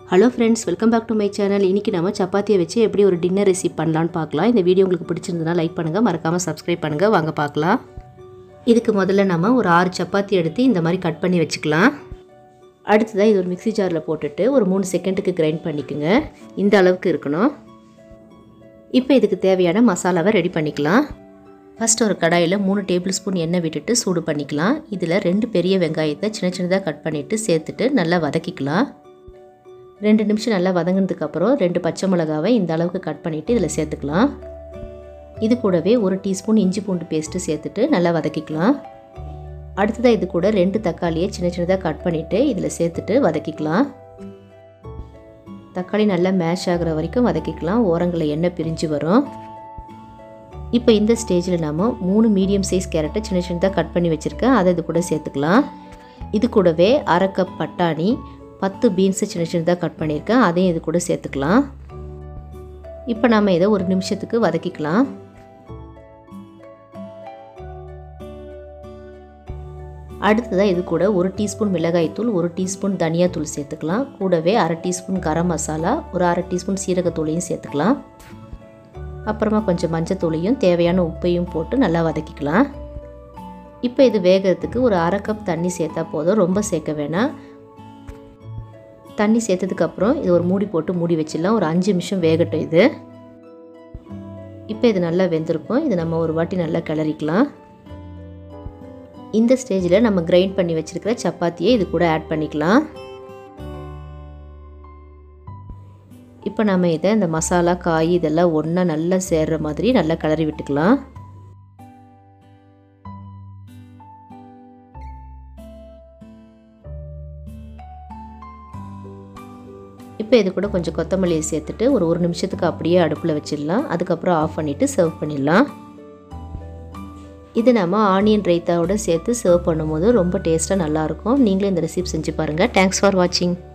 hello friends welcome back to my channel இன்றைக்கி நம்ம சப்பாத்தியை வச்சு எப்படி ஒரு டின்னர் ரெசிபி பண்ணலான்னு பார்க்கலாம் இந்த வீடியோ உங்களுக்கு பிடிச்சிருந்ததுன்னா லைக் பண்ணுங்கள் மறக்காமல் சப்ஸ்கிரைப் பண்ணுங்கள் வாங்க பார்க்கலாம் இதுக்கு முதல்ல நம்ம ஒரு ஆறு சப்பாத்தி எடுத்து இந்த மாதிரி கட் பண்ணி வச்சுக்கலாம் அடுத்ததாக இது ஒரு மிக்ஸி ஜாரில் போட்டுட்டு ஒரு மூணு செகண்டுக்கு கிரைண்ட் பண்ணிக்கோங்க இந்த அளவுக்கு இருக்கணும் இப்போ இதுக்கு தேவையான மசாலாவை ரெடி பண்ணிக்கலாம் ஃபஸ்ட் ஒரு கடாயில் மூணு டேபிள் ஸ்பூன் எண்ணெய் விட்டுட்டு சூடு பண்ணிக்கலாம் இதில் ரெண்டு பெரிய வெங்காயத்தை சின்ன சின்னதாக கட் பண்ணிவிட்டு சேர்த்துட்டு நல்லா வதக்கிக்கலாம் ரெண்டு நிமிஷம் நல்லா வதங்கினதுக்கப்புறம் ரெண்டு பச்சை மிளகாவை இந்த அளவுக்கு கட் பண்ணிவிட்டு இதில் சேர்த்துக்கலாம் இது கூடவே ஒரு டீஸ்பூன் இஞ்சி பூண்டு பேஸ்ட்டு சேர்த்துட்டு நல்லா வதக்கிக்கலாம் அடுத்ததாக இது கூட ரெண்டு தக்காளியை சின்ன சின்னதாக கட் பண்ணிவிட்டு இதில் சேர்த்துட்டு வதக்கிக்கலாம் தக்காளி நல்லா மேஷ் ஆகிற வரைக்கும் வதக்கிக்கலாம் ஓரங்களில் எண்ணெய் பிரிஞ்சு வரும் இப்போ இந்த ஸ்டேஜில் நாம் மூணு மீடியம் சைஸ் கேரட்டை சின்ன சின்னதாக கட் பண்ணி வச்சுருக்கேன் அதை இது கூட சேர்த்துக்கலாம் இது கூடவே அரை கப் பட்டாணி பத்து பீன்ஸை சின்ன சின்னதாக கட் பண்ணியிருக்கேன் அதையும் இது கூட சேர்த்துக்கலாம் இப்போ நம்ம இதை ஒரு நிமிஷத்துக்கு வதக்கிக்கலாம் அடுத்ததாக இது கூட ஒரு டீஸ்பூன் மிளகாய்த்தூள் ஒரு டீஸ்பூன் தனியாத்தூள் சேர்த்துக்கலாம் கூடவே அரை டீஸ்பூன் கரம் மசாலா ஒரு அரை டீஸ்பூன் சீரகத்தூளையும் சேர்த்துக்கலாம் அப்புறமா கொஞ்சம் மஞ்சத்தூளையும் தேவையான உப்பையும் போட்டு நல்லா வதக்கிக்கலாம் இப்போ இது வேகிறதுக்கு ஒரு அரை கப் தண்ணி சேர்த்தா போதும் ரொம்ப சேர்க்க வேணாம் தண்ணி சேர்த்ததுக்கப்புறம் இது ஒரு மூடி போட்டு மூடி வச்சிடலாம் ஒரு அஞ்சு நிமிஷம் வேகட்டும் இது இப்போ இது நல்லா வெந்திருக்கும் இது நம்ம ஒரு வாட்டி நல்லா கிளறிக்கலாம் இந்த ஸ்டேஜில் நம்ம கிரைண்ட் பண்ணி வச்சுருக்கிற சப்பாத்தியை இது கூட ஆட் பண்ணிக்கலாம் இப்போ நம்ம இதை இந்த மசாலா காய் இதெல்லாம் ஒன்றா நல்லா சேர்கிற மாதிரி நல்லா கிளறி விட்டுக்கலாம் இப்போ இது கூட கொஞ்சம் கொத்தமல்லியை சேர்த்துட்டு ஒரு ஒரு நிமிஷத்துக்கு அப்படியே அடுப்பில் வச்சிடலாம் அதுக்கப்புறம் ஆஃப் பண்ணிவிட்டு சர்வ் பண்ணிடலாம் இது நம்ம ஆனியன் ரைத்தாவோட சேர்த்து சர்வ் பண்ணும்போது ரொம்ப டேஸ்ட்டாக நல்லாயிருக்கும் நீங்களும் இந்த ரெசிபி செஞ்சு பாருங்கள் தேங்க்ஸ் ஃபார் வாட்சிங்